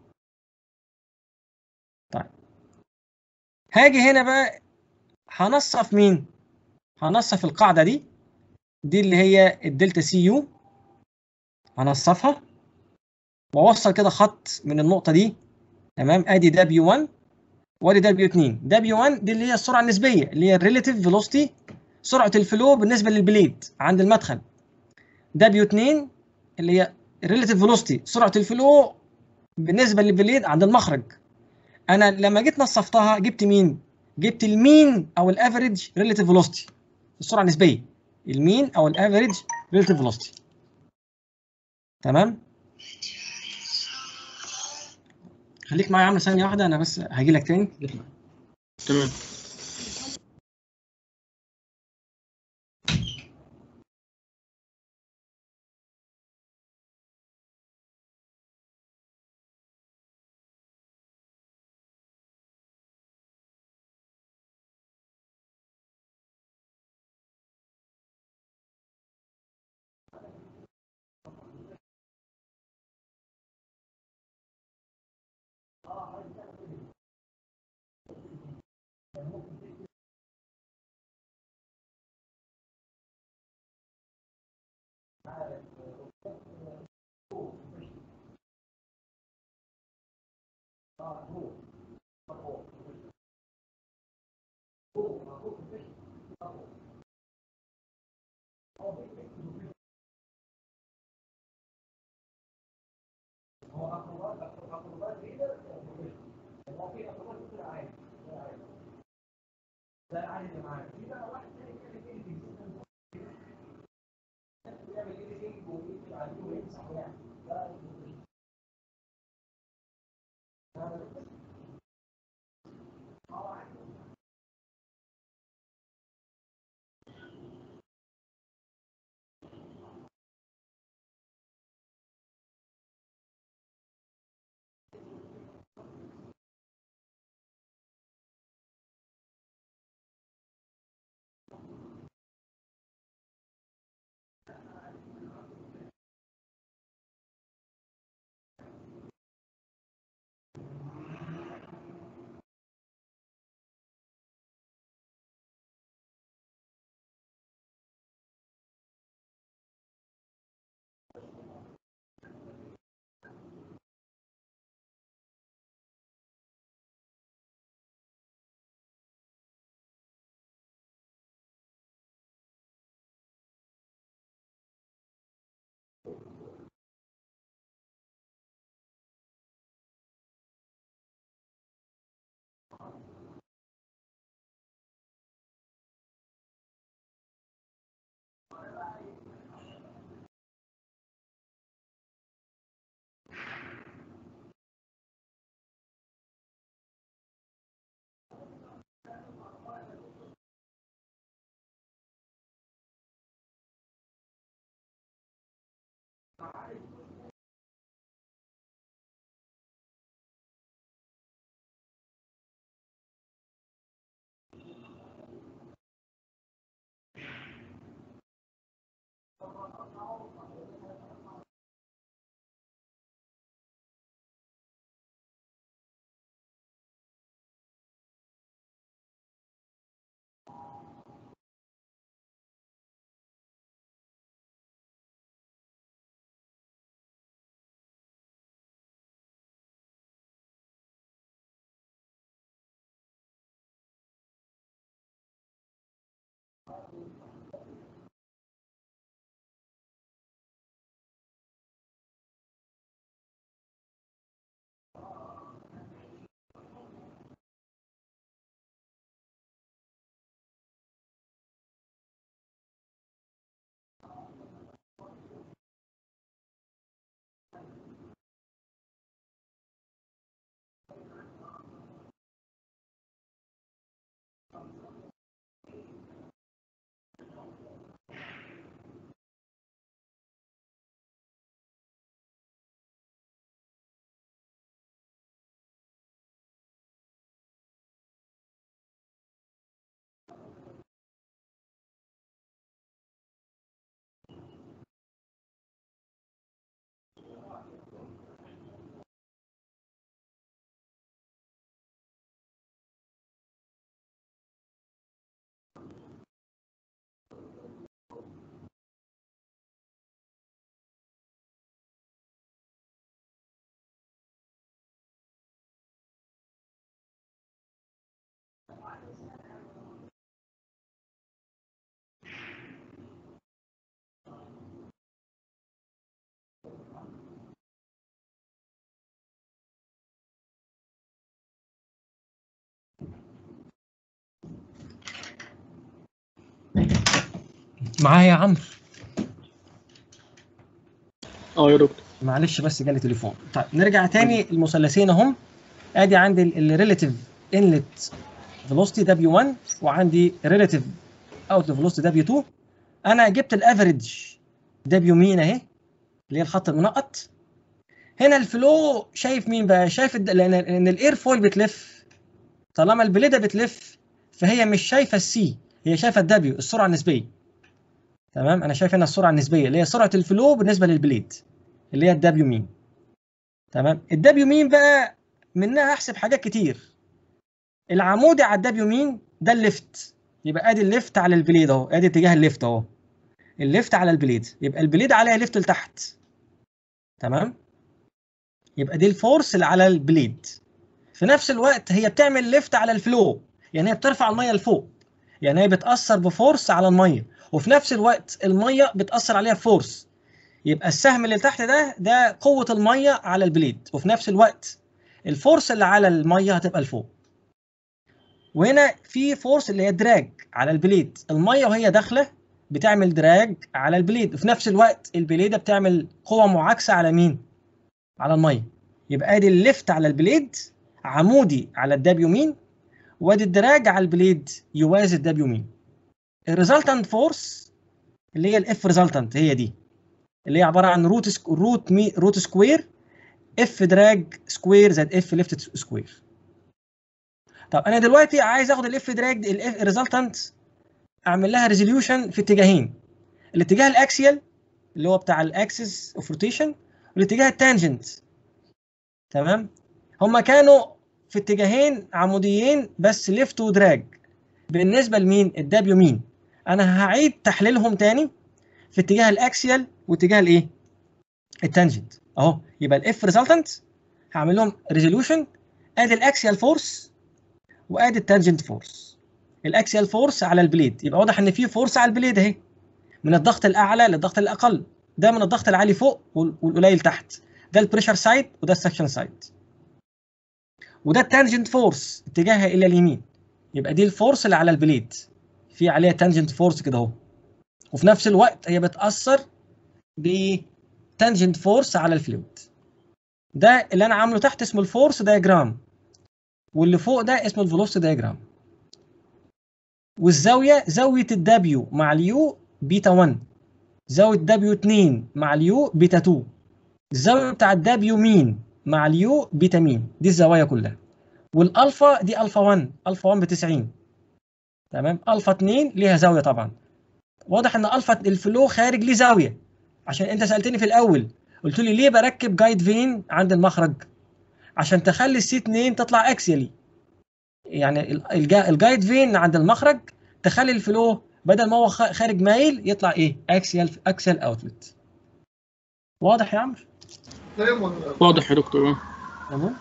طيب هاجي هنا بقى هنصف مين هنصف القاعده دي دي اللي هي الدلتا سي يو هنصفها واوصل كده خط من النقطه دي تمام ادي دبليو 1 وادي دبليو 2 دبليو 1 دي اللي هي السرعه النسبيه اللي هي الريليتيف فيلوسيتي سرعه الفلو بالنسبه للبليد عند المدخل دبليو 2 اللي هي الريلاتيف فيلوسيتي سرعه الفلو بالنسبه للبليد عند المخرج انا لما جيت نصفتها جبت مين جبت المين او الافريج ريلاتيف فيلوسيتي السرعه النسبيه المين او الافريج ريلاتيف فيلوسيتي تمام خليك معايا يا عم ثانيه واحده انا بس هاجي لك تاني تمام معايا يا عمرو اه يا دكتور معلش بس جالي تليفون طيب نرجع تاني المثلثين اهم ادي عندي الريليتيف انلت فيلوسيتي دبليو 1 وعندي ريليتيف اوت فيلوسيتي دبليو 2 انا جبت الافريج دبليو مين اهي اللي هي الخط المنقط هنا الفلو شايف مين بقى شايف الد... لان لان الاير فويل بتلف طالما البليده بتلف فهي مش شايفه السي هي شايفه الدبليو السرعه النسبيه تمام انا شايف هنا السرعه النسبيه اللي هي سرعه الفلو بالنسبه للبليد اللي هي الدبليو مين تمام الدبليو مين بقى منها احسب حاجات كتير العمودي على الدبليو مين ده الليفت يبقى ادي الليفت على البليد اهو ادي اتجاه الليفت اهو الليفت على البليد يبقى البليد عليها ليفت لتحت تمام يبقى دي الفورس اللي على البليد في نفس الوقت هي بتعمل ليفت على الفلو يعني هي بترفع الميه لفوق يعني هي بتاثر بفورس على الميه وفي نفس الوقت الميه بتاثر عليها بفورس يبقى السهم اللي تحت ده ده قوه الميه على البليد وفي نفس الوقت الفورس اللي على الميه هتبقى لفوق وهنا في فورس اللي هي دراج على البليد الميه وهي داخله بتعمل دراج على البليد وفي نفس الوقت البليده بتعمل قوه معاكسه على مين على الميه يبقى ادي الليفت على البليد عمودي على الدبليو مين وادي الدراج على البليد يوازي الدبليو مين الريزلتنت فورس اللي هي الاف ريزلتنت هي دي اللي هي عباره عن روت سك... روت مي... روت سكوير اف دراج سكوير زائد اف ليفت سكوير طب انا دلوقتي عايز اخد الاف دراج الاف ريزلتنت اعمل لها ريزوليوشن في اتجاهين الاتجاه الاكسيال اللي هو بتاع الاكسس اوف روتيشن والاتجاه التانجنت تمام هما كانوا في اتجاهين عموديين بس ليفت ودراج بالنسبه لمين الدبليو مين انا هعيد تحليلهم تاني في اتجاه الاكسيال واتجاه الايه التانجنت اهو يبقى الاف ريزلتنت هعمل لهم ريزوليوشن ادي الاكسيال فورس وادي التانجنت فورس الاكسيال فورس على البليد يبقى واضح ان في فورس على البليد اهي من الضغط الاعلى للضغط الاقل ده من الضغط العالي فوق والقليل تحت ده البريشر سايد وده السكشن سايد وده التانجنت فورس اتجاهها الى اليمين يبقى دي الفورس اللي على البليد في عليها تانجنت فورس كده اهو وفي نفس الوقت هي بتاثر بتانجنت فورس على الفلويد ده اللي انا عامله تحت اسمه الفورس دايجرام واللي فوق ده اسمه الفيلوسيتي دايجرام والزاويه زاويه الدبليو مع اليو بيتا 1 زاويه دبليو 2 مع اليو بيتا 2 الزاويه بتاع الدبليو مين مع اليو بيتا مين دي الزوايا كلها والالفا دي الفا 1 الفا 1 ب 90 تمام الفا 2 ليها زاويه طبعا واضح ان الفا الفلو خارج ليه زاويه عشان انت سالتني في الاول قلت لي ليه بركب جايد فين عند المخرج عشان تخلي السي 2 تطلع اكسيالي يعني الجايد فين عند المخرج تخلي الفلو بدل ما هو خارج مايل يطلع ايه اكسيال اكسيال اوتلت واضح يا عمرو واضح يا دكتور تمام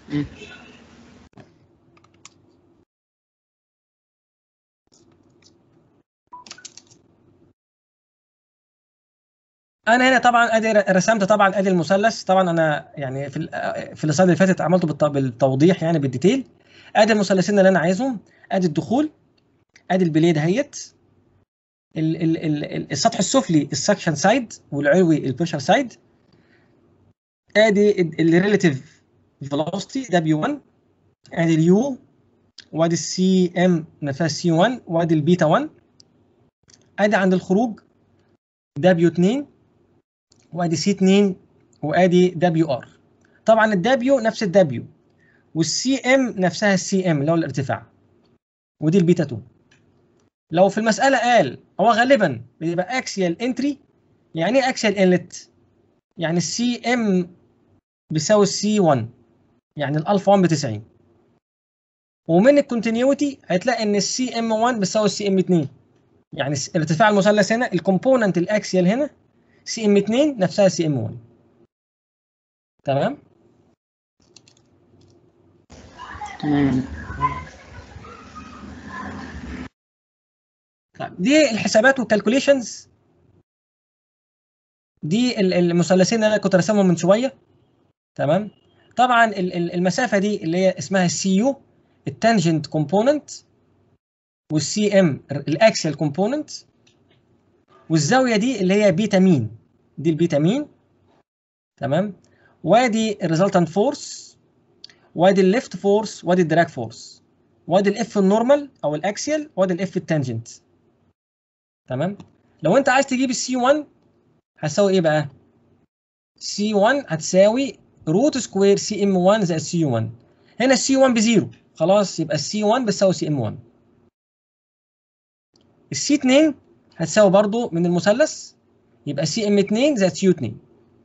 انا هنا طبعا ادي رسمت طبعا ادي المثلث طبعا انا يعني في في السلايد اللي فاتت عملته بالتوضيح يعني بالديتيل ادي المثلثين اللي انا عايزهم ادي الدخول ادي البليد اهيت السطح السفلي السكشن سايد والعلوي البريشر سايد ادي الريليتيف فيلوسيتي دبليو 1 ادي اليو وادي السي ام نفسها سي 1 وادي البيتا 1 ادي عند الخروج دبليو 2 وادي سي 2 وادي دبليو ار طبعا الدبليو نفس الدبليو والسي ام نفسها السي ام اللي هو الارتفاع ودي البيتا 2 لو في المساله قال هو غالبا بيبقى اكسيال انتري يعني ايه اكسيال انلت يعني السي ام بيساوي السي 1 يعني الالفا 1 ب 90 ومن الكونتينيوتي هتلاقي ان السي ام 1 بيساوي السي ام 2 يعني ارتفاع المثلث هنا الكومبوننت الاكسيال هنا سي ام 2 نفسها سي ام 1 تمام تمام طيب دي الحسابات والكالكوليشنز دي المثلثين اللي انا كنت راسمهم من شويه تمام طبعا المسافه دي اللي هي اسمها السي يو التانجنت كومبوننت والسي ام الاكسيال كومبوننت والزاويه دي اللي هي بيتا مين دي البيتا مين تمام وادي الريزلتنت فورس وادي الليفت فورس وادي الدراج فورس وادي الاف النورمال او الاكسيال وادي الاف التانجنت تمام لو انت عايز تجيب السي 1 هتساوي ايه بقى سي 1 هتساوي روت سكوير سي ام 1 زائد سي 1 هنا السي 1 بزيرو خلاص يبقى السي 1 بتساوي سي ام 1 السي 2 هتساوي برضو من المثلث يبقى سي ام 2 زائد سي 2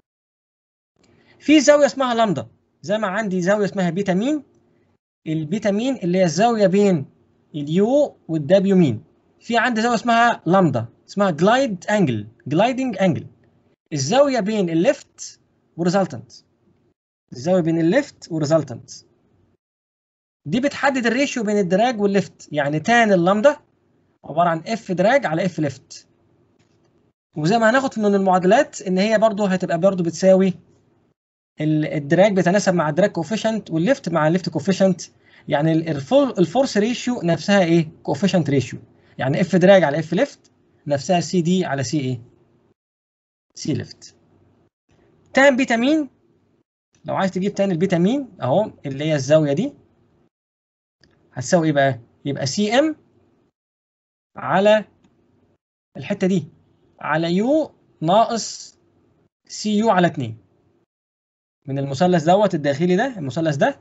في زاويه اسمها لامدا زي ما عندي زاويه اسمها بيتا مين البيتا مين اللي هي الزاويه بين اليو والدبليو مين في عندي زاويه اسمها لامدا اسمها جلايد انجل جلايدنج انجل الزاويه بين الليفت وريزلتنت الزاويه بين الليفت وريزلتنت دي بتحدد الريشيو بين الدراج والليفت يعني تان اللامدا عباره عن اف دراج على اف ليفت وزي ما هناخد من المعادلات ان هي برضو هتبقى برضو بتساوي الدراج بيتناسب مع الدراج كوفيشنت والليفت مع الليفت كوفيشنت يعني الفورس ريشيو نفسها ايه كوفيشنت ريشيو يعني اف دراج على اف ليفت نفسها سي دي على سي ايه سي ليفت تان بيتا مين لو عايز تجيب تان البيتا مين اهو اللي هي الزاويه دي هتساوي ايه بقى يبقى سي ام على الحته دي على يو ناقص سي يو على 2 من المثلث دوت الداخلي ده المثلث ده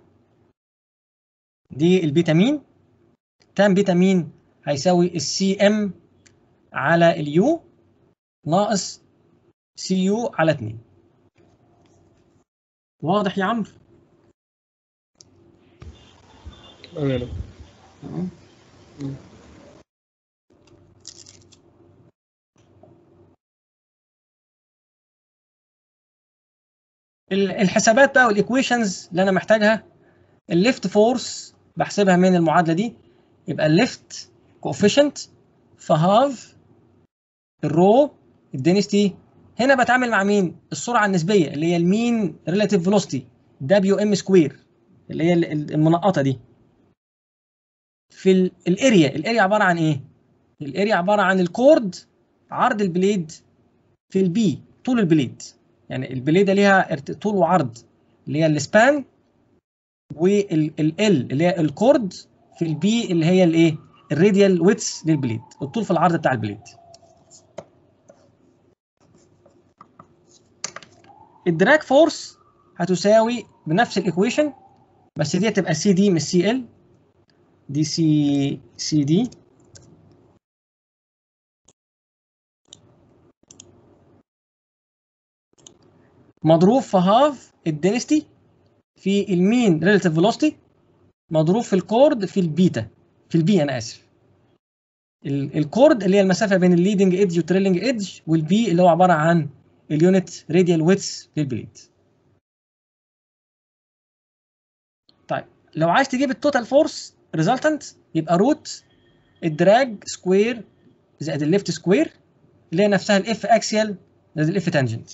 دي البيتا مين تان بيتا مين هيساوي السي ام على اليو ناقص سي يو على 2 واضح يا عمرو تمام يا دكتور. ال- الحسابات بقى والايكويشنز اللي انا محتاجها الليفت فورس بحسبها من المعادله دي يبقى الليفت كوفيشنت فهاف الرو الدينستي هنا بتعامل مع مين السرعه النسبيه اللي هي المين ريلاتيف فيلوسيتي دبليو ام سكوير اللي هي ال- ال- المنقطه دي في ال- الاريا الاريا عباره عن ايه الاريا عباره عن الكورد عرض البليد في البي طول البليد يعني البليده ليها ارت- طول وعرض اللي هي السبان والال اللي هي الكورد في البي اللي هي الايه الراديال ويتس للبليد الطول في العرض بتاع البليد الدراج فورس هتساوي بنفس الايكويشن بس دي هتبقى سي دي مش سي ال دي سي سي دي مضروب في هاف الدنستي في المين ريلاتيف فيلوسيتي مضروب في الكورد في البيتا في البي انا اسف ال- الكورد اللي هي المسافه بين الليدنج ايدج والتريلنج ايدج والبي اللي هو عباره عن اليونت راديال ويتس للبليد طيب لو عايز تجيب التوتال فورس ريزلتنت يبقى روت الدراج سكوير زائد الليفت سكوير اللي هي نفسها الاف اكسيال زائد الاف تانجنت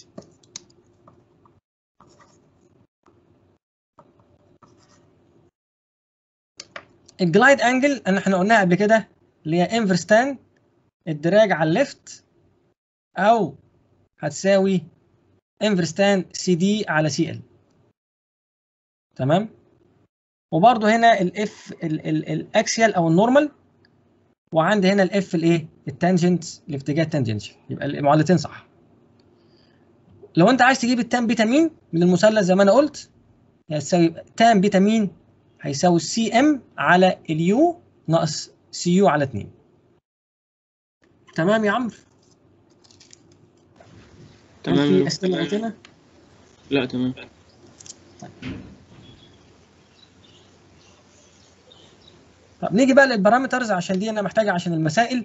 الجلايد انجل ان احنا قلناها قبل كده اللي هي انفرس تان الدراج على الليفت او هتساوي انفرس تان سي دي على سي ال تمام وبرده هنا الاف الاكسيال او النورمال وعندي هنا الاف الايه التانجنت الاتجاه التانجنشال يبقى المعادلتين صح لو انت عايز تجيب التان بيتا مين من المثلث زي ما انا قلت هتساوي تان بيتا مين هيساوي السي ام على اليو ناقص سي يو على 2 تمام يا عمرو هل تمام في اسئله عندنا لا تمام طب نيجي بقى للبارامترز عشان دي انا محتاجه عشان المسائل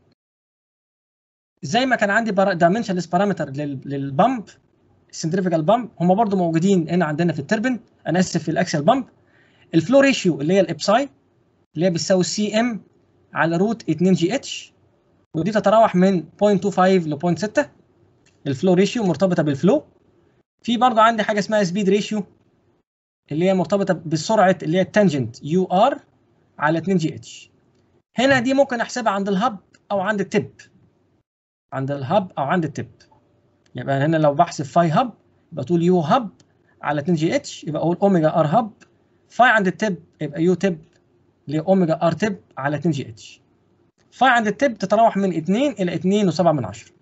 زي ما كان عندي دايمنشنلس بارامتر للبامب السنتريفيكال بامب هم برضو موجودين هنا عندنا في التربن انا اسف في الاكسل بامب الفلو ريشيو اللي هي الابساي اللي هي بتساوي سي ام على روت 2 جي اتش ودي تتراوح من 0.25 ل 0.6 الفلو ريشيو مرتبطه بالفلو في برضو عندي حاجه اسمها سبيد ريشيو اللي هي مرتبطه بسرعه اللي هي التانجنت يو ار على 2 جي اتش هنا دي ممكن احسبها عند الهب او عند التب عند الهب او عند التب يبقى هنا لو بحسب فاي هب يبقى تقول يو هب على 2 جي اتش يبقى اقول اوميجا ار هب فاي عند التب يبقى يو تب لاوميجا ار تب على 2 جي اتش فاي عند التب تتراوح من 2 الى 2 و7 من 10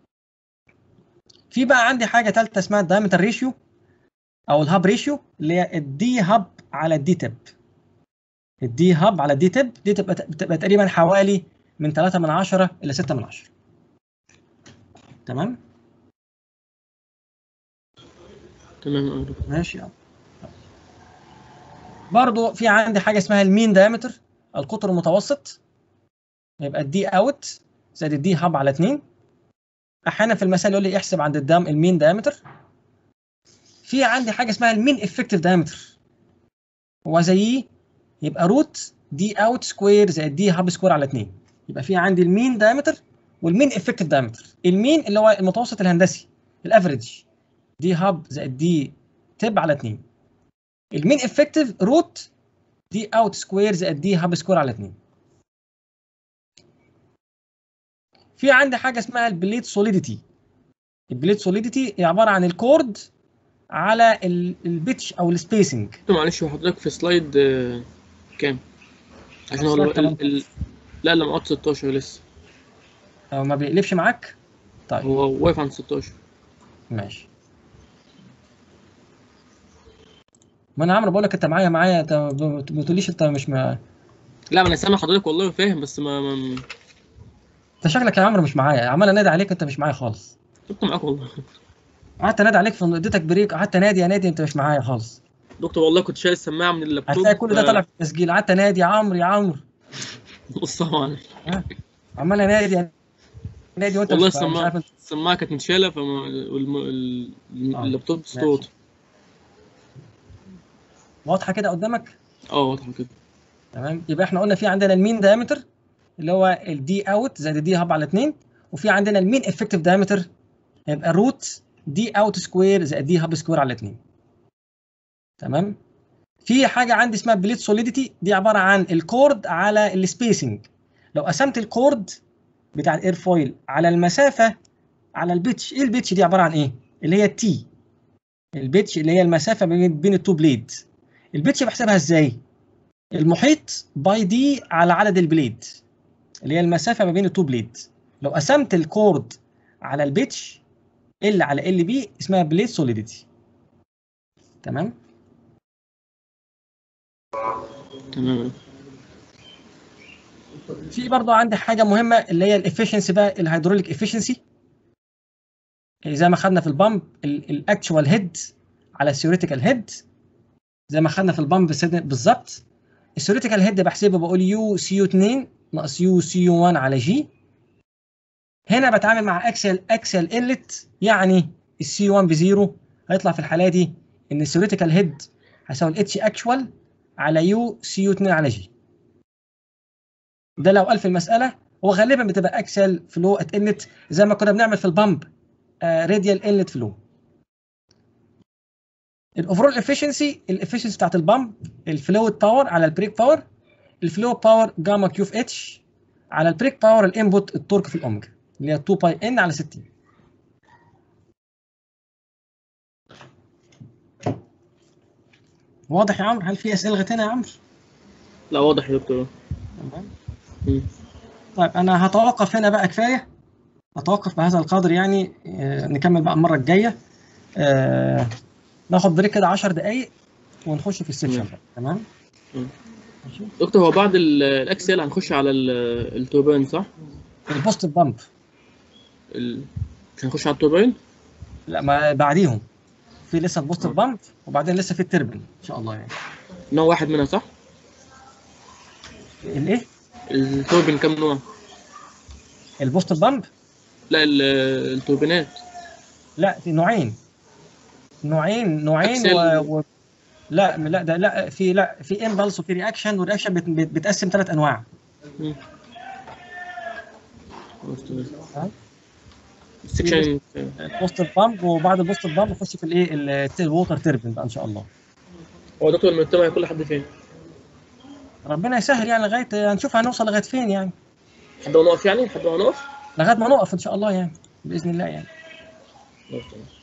في بقى عندي حاجه ثالثه اسمها الدايمتر ريشيو او الهاب ريشيو اللي هي الدي هاب على الدي تب الدي هاب على الدي تب دي تبقى بتبقى تقريبا حوالي من 3 من 10 الى 6 من 10 تمام تمام اه دكتور ماشي يا برضو في عندي حاجه اسمها المين دايمتر القطر المتوسط يبقى الدي اوت زائد الدي هاب على 2 احيانا في المثال يقول لي احسب عند الدام المين دايمتر في عندي حاجه اسمها المين افكتيف دايمتر هو زيه يبقى روت دي اوت سكوير زائد دي هاب سكوير على 2 يبقى في عندي المين دايمتر والمين افكتيف دايمتر المين اللي هو المتوسط الهندسي الافريج دي هاب زائد دي تب على 2 المين افكتيف روت دي اوت سكوير زائد دي هاب سكوير على 2 في عندي حاجه اسمها البليت سوليديتي البليت سوليديتي هي عباره عن الكورد على ال- البيتش او السبيسنج دكتور معلش هو حضرتك في سلايد آه، كام؟ عشان هو سلايد ال... ال... لا لا مقعد 16 لسه أو ما بيقلبش معاك طيب هو واقف عند 16 ماشي ما انا عمرو بقول لك انت معايا معايا انت ما بتقوليش انت مش ما... لا ما انا سامع حضرتك والله وفاهم بس ما, ما... انت شكلك يا عمرو مش معايا عمال انادي عليك انت مش معايا خالص دكتور معاك والله قعدت انادي عليك في اديتك بريك قعدت انادي يا نادي انت مش معايا خالص دكتور والله كنت شايل السماعه من اللابتوب هتلاقي كل ده آه، طالع في التسجيل قعدت انادي يا عمرو يا عمرو نص ساعه عمال انادي يا نادي وانت والله مش, مش السماعه عارف انت السماعه كانت متشاله فما والم... ال- آه، اللابتوب ماشي. صوت واضحه كده قدامك اه واضحه كده تمام يبقى احنا قلنا في عندنا المين دايمتر اللي هو الدي اوت زائد الدي هاب على 2 وفي عندنا المين افكتيف دايمتر هيبقى روت دي اوت سكوير زائد دي هاب سكوير على 2 تمام في حاجه عندي اسمها بليت سوليديتي دي عباره عن الكورد على السبيسنج لو قسمت الكورد بتاع الاير فويل على المسافه على البيتش ايه البيتش دي عباره عن ايه اللي هي التي البيتش اللي هي المسافه بين بين التو بليد البيتش بحسبها ازاي المحيط باي دي على عدد البليد اللي هي المسافه ما بين التو بليد لو قسمت الكورد على البيتش ال على ال بي اسمها بليد سوليديتي تمام تمام في برضه عندي حاجه مهمه اللي هي الافشنسي بقى الهيدروليك افشنسي زي ما خدنا في البامب الاكتشوال هيد على الثيوريتيكال هيد زي ما خدنا في البامب بالظبط الثيوريتيكال هيد بحسبه بقول يو سي يو 2 ناقص يو سي يو 1 على جي هنا بتعامل مع اكسل اكسل انلت يعني السي 1 بزيرو هيطلع في الحاله دي ان الثيوريتيكال هيد هيساوي الاتش اكشوال على يو سي يو 2 على جي ده لو قال في المساله هو غالبا بتبقى اكسل فلو ات انلت زي ما كنا بنعمل في البامب راديال انلت فلو الاوفرول افشنسي الافشنسي بتاعت البامب الفلويد باور على البريك باور الفلو باور جاما كيو في اتش على البريك باور الانبوت التورك في الاوميجا اللي هي 2 باي ان على 60 واضح يا عمرو هل في اسئله لغايه هنا يا عمرو لا واضح يا دكتور تمام مم. طيب انا هتوقف هنا بقى كفايه اتوقف بهذا القدر يعني آه، نكمل بقى المره الجايه آه، ناخد بريك كده 10 دقائق ونخش في السكشن تمام. بقى تمام مم. ماشي دكتور هو بعد ال- الاكسل هنخش على ال- التوربين صح؟ البوست بامب ال... مش هنخش على التوربين؟ لا ما بعديهم في لسه البوست بامب وبعدين لسه في التربن ان شاء الله يعني نوع واحد منها صح؟ الايه التوربين كام نوع؟ البوست بامب لا ال- التوربينات لا في نوعين نوعين نوعين أكسل. و... و... لا لا ده لا في لا في امبلس وفي رياكشن والرياكشن بت... بت... بتقسم ثلاث انواع مم. خلاص تمام. ها؟ السكشن البوست بامب وبعد البوست بامب نخش في الايه ال- الووتر تربن بقى ان شاء الله هو دكتور المجتمع هيكون لحد فين؟ ربنا يسهل يعني لغايه هنشوف هنوصل لغايه فين يعني لحد ما نقف يعني؟ لحد ما نقف؟ لغايه ما نقف ان شاء الله يعني باذن الله يعني خلاص تمام